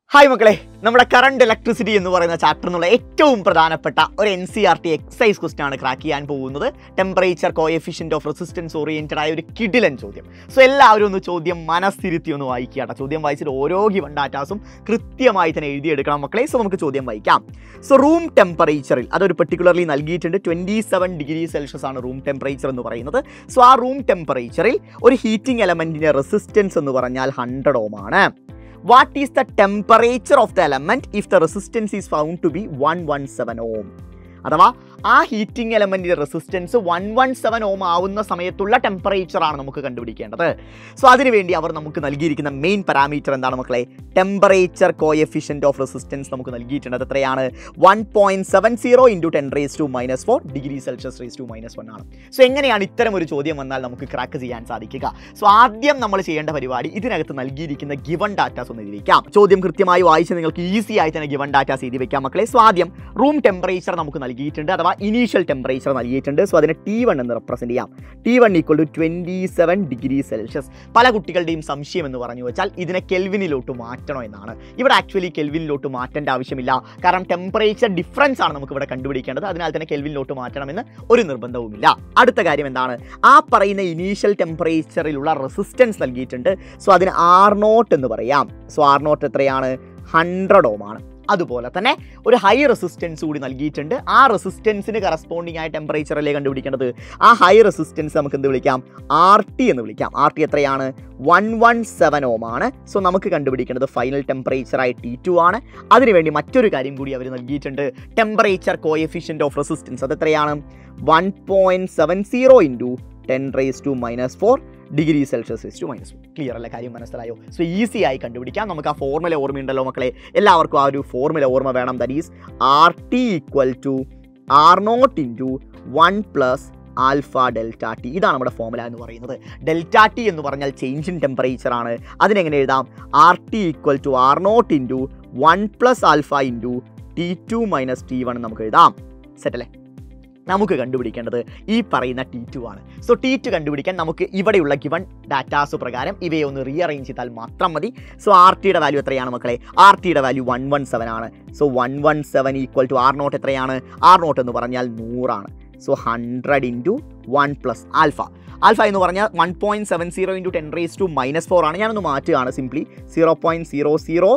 hi മക്കളെ നമ്മുടെ current electricity എന്ന് പറയുന്ന ചാപ്റ്റർ എന്നുള്ള ഏറ്റവും പ്രധാനപ്പെട്ട ഒരു N C R T exercise question ആണ് ക്രാക്ക് ചെയ്യാൻ പോകുന്നത് temperature coefficient of resistance oriented ആയ ഒരു കിഡിലൻ ചോദ്യം സോ എല്ലാവരും ഒന്ന് ചോദ്യം മനസ്ഥിരുത്തി ഒന്ന് വായിക്കുക കേട്ടോ ചോദ്യം വായിച്ചിട്ട് ഓരോ ഗിവൺ ഡാറ്റാസും കൃത്യമായി തന്നെ എഴുതിയെടുക്കണം മക്കളെ സോ നമുക്ക് ചോദ്യം വായിക്കാം സോ റൂം ടെമ്പറേച്ചറിൽ അതൊരു പെർട്ടിക്കുലർലി നൽകിയിട്ടുണ്ട് ട്വൻറ്റി സെവൻ ഡിഗ്രി സെൽഷ്യസ് ആണ് റൂം ടെമ്പറേച്ചർ എന്ന് പറയുന്നത് സോ ആ റൂം ടെമ്പറേച്ചറിൽ ഒരു ഹീറ്റിംഗ് എലമെൻറ്റിൻ്റെ റെസിസ്റ്റൻസ് എന്ന് പറഞ്ഞാൽ ഹൺഡ്രഡ് ഓം ആണ് what is the temperature of the element if the resistance is found to be one one seven ohm അഥവാ ആ ഹീറ്റിംഗ് എലമെന്റിന്റെ resistance one one seven ohm ആവുന്ന സമയത്തുള്ള ടെമ്പറേച്ചർ ആണ് നമുക്ക് കണ്ടുപിടിക്കേണ്ടത് സോ അതിനുവേണ്ടി അവർ നമുക്ക് നൽകിയിരിക്കുന്ന മെയിൻ പാരാമീറ്റർ എന്താണ് മക്കളെ ടെമ്പറേച്ചർ കോഎഫിഷ്യന്റ് ഓഫ് റെസിസ്റ്റൻസ് നമുക്ക് നൽകിയിട്ടുണ്ട് അത് എത്രയാണ് one point seven zero into ten raise to minus four degree Celsius raise to minus one ആണ് സോ എങ്ങനെയാണ് ഇത്തരം ഒരു ചോദ്യം വന്നാൽ നമുക്ക് ക്രാക്ക് ചെയ്യാൻ സാധിക്കുക സോ ആദ്യം നമ്മൾ ചെയ്യേണ്ട പരിപാടി ഇതിനകത്ത് നൽകിയിരിക്കുന്ന ഗിവൺ ഡാറ്റാസ് ഒന്ന് എഴുതി വെക്കാം ചോദ്യം കൃത്യമായി വായിച്ച് നിങ്ങൾക്ക് ഈസി ആയി തന്നെ ഗിവൺ ഡാറ്റാസ് എഴുതി വെക്കാം മക്കളെ സോ ആദ്യം റൂം ടെമ്പറേച്ചർ നമുക്ക് നൽകിയിട്ടുണ്ട് അഥവാ ഇനീഷ്യൽ ടെമ്പറേച്ചർ നൽകിയിട്ടുണ്ട് സോ അതിനെ ടി വൺ എന്ന് റെപ്രസെൻറ്റ് ചെയ്യാം T one equal to twenty seven degree Celsius പല കുട്ടികളുടെയും സംശയം എന്ന് പറഞ്ഞു വെച്ചാൽ ഇതിനെ കെൽവിനിലോട്ട് മാറ്റണോ എന്നാണ് ഇവിടെ ആക്ച്വലി കെൽവിനിലോട്ട് മാറ്റേണ്ട ആവശ്യമില്ല കാരണം ടെമ്പറേച്ചർ ഡിഫറൻസ് ആണ് നമുക്ക് ഇവിടെ കണ്ടുപിടിക്കേണ്ടത് അതിനാൽ തന്നെ കെൽവിനിലോട്ട് മാറ്റണമെന്ന് ഒരു നിർബന്ധവുമില്ല അടുത്ത കാര്യം എന്താണ് ആ പറയുന്ന ഇനീഷ്യൽ ടെമ്പറേച്ചറിലുള്ള റെസിസ്റ്റൻസ് നൽകിയിട്ടുണ്ട് സോ അതിന് ആർ നോട്ട് എന്ന് പറയാം സോ ആർ നോട്ട് എത്രയാണ് ഹൺഡ്രഡ് ഓം ആണ് അതുപോലെ തന്നെ ഒരു ഹൈ റെസിസ്റ്റൻസ് കൂടി നൽകിയിട്ടുണ്ട് ആ റെസിസ്റ്റൻസിന് കറസ്പോണ്ടിങ് ആയ ടെമ്പറേച്ചർ അല്ലേ കണ്ടുപിടിക്കേണ്ടത് ആ ഹൈ റെസിസ്റ്റൻസ് നമുക്ക് എന്ത് വിളിക്കാം ആർ ടി എന്ന് വിളിക്കാം ആർ ടി എത്രയാണ് വൺ വൺ സെവൻ ഓം ആണ് സോ നമുക്ക് കണ്ടുപിടിക്കേണ്ടത് ഫൈനൽ ടെമ്പറേച്ചറായി ടി ടു ആണ് അതിനുവേണ്ടി മറ്റൊരു കാര്യം കൂടി അവർ നൽകിയിട്ടുണ്ട് ടെമ്പറേച്ചർ കോഎഫിഷ്യൻ്റ് ഓഫ് റെസിസ്റ്റൻസ് അത് എത്രയാണ് one point seven zero into ten raise to minus four degree Celsius raise to minus clear അല്ല കാര്യം മനസ്സിലായോ സോ ഈസി ആയി കണ്ടുപിടിക്കാം നമുക്ക് ആ ഫോർമുല ഓർമ്മയുണ്ടല്ലോ മക്കളെ എല്ലാവർക്കും ആ ഒരു ഫോർമുല ഓർമ്മ വേണം that is R T equal to R naught into one plus alpha delta T ഇതാണ് നമ്മുടെ ഫോർമുല എന്ന് പറയുന്നത് ഡെൽറ്റ ടി എന്ന് പറഞ്ഞാൽ ചേഞ്ച് ഇൻ ടെമ്പറേച്ചർ ആണ് അതിനെങ്ങനെ എഴുതാം R T equal to R naught into one plus alpha into T two minus T one നമുക്ക് എഴുതാം സെറ്റല്ലേ നമുക്ക് കണ്ടുപിടിക്കേണ്ടത് ഈ പറയുന്ന ടി ടു ആണ് സോ ടി ടു കണ്ടുപിടിക്കാൻ നമുക്ക് ഇവിടെയുള്ള ഗിവൺ ഡാറ്റാസ് പ്രകാരം ഇവയെ ഒന്ന് റീഅറേഞ്ച് ചെയ്താൽ മാത്രം മതി സോ ആർ ടിയുടെ വാല്യൂ എത്രയാണ് മക്കളെ ആർ ടിയുടെ വാല്യൂ വൺ വൺ സെവൻ ആണ് so one one seven equal to R naught എത്രയാണ് ആർ നോട്ട് എന്ന് പറഞ്ഞാൽ നൂറാണ് so hundred into one plus alpha alpha എന്ന് പറഞ്ഞാൽ one point seven zero into ten raise to minus four ആണ് ഞാനൊന്ന് മാറ്റുകയാണ് simply zero point zero zero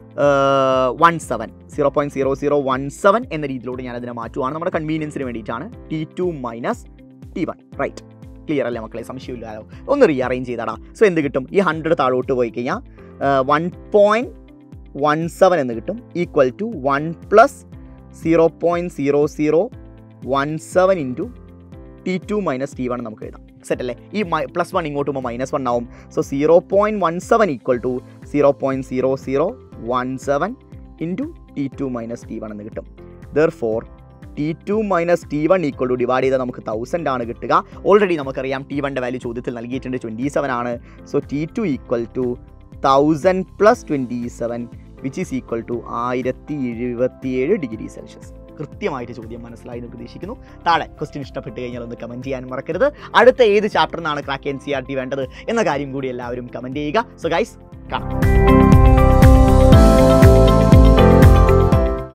one seven zero point zero zero one seven എന്ന രീതിയിലൂടെ ഞാൻ അതിനെ മാറ്റുവാണ് നമ്മുടെ കൺവീനിയൻസിന് വേണ്ടിയിട്ടാണ് T two minus T one right clear അല്ലേ മക്കളെ സംശയമില്ലല്ലോ ഒന്ന് റീഅറേഞ്ച് ചെയ്താടാ സോ എന്ത് കിട്ടും ഈ ഹൺഡ്രഡ് താഴോട്ട് പോയി കഴിഞ്ഞാൽ വൺ പോയിൻറ്റ് വൺ സെവൻ എന്ന് കിട്ടും equal to one plus zero point zero zero one seven into T two minus T one നമുക്ക് എഴുതാം സെറ്റ് അല്ലേ ഈ പ്ലസ് വൺ ഇങ്ങോട്ട് പോകുമ്പോൾ മൈനസ് വൺ ആവും so zero point one seven equal to zero point zero zero one seven into T two minus T one എന്ന് കിട്ടും therefore T two minus T one equal to divide ചെയ്താൽ നമുക്ക് thousand ആണ് കിട്ടുക already നമുക്കറിയാം T വണ്ടെ value ചോദ്യത്തിൽ നൽകിയിട്ടുണ്ട് twenty seven ആണ് so T two equal to thousand plus twenty seven which is equal to ആയിരത്തി എഴുപത്തിയേഴ് ഡിഗ്രി സെൽഷ്യസ് കൃത്യമായിട്ട് ചോദ്യം മനസ്സിലായി എന്ന് പ്രതീക്ഷിക്കുന്നു താഴെ ക്വസ്റ്റ്യൻ ഇഷ്ടപ്പെട്ട് കഴിഞ്ഞാൽ ഒന്ന് കമൻറ്റ് ചെയ്യാൻ മറക്കരുത് അടുത്ത ഏത് ചാപ്റ്ററിനാണ് crack N C R T വേണ്ടത് എന്ന കാര്യം കൂടി എല്ലാവരും കമൻറ്റ് ചെയ്യുക സോ ഗൈസ് കാണാം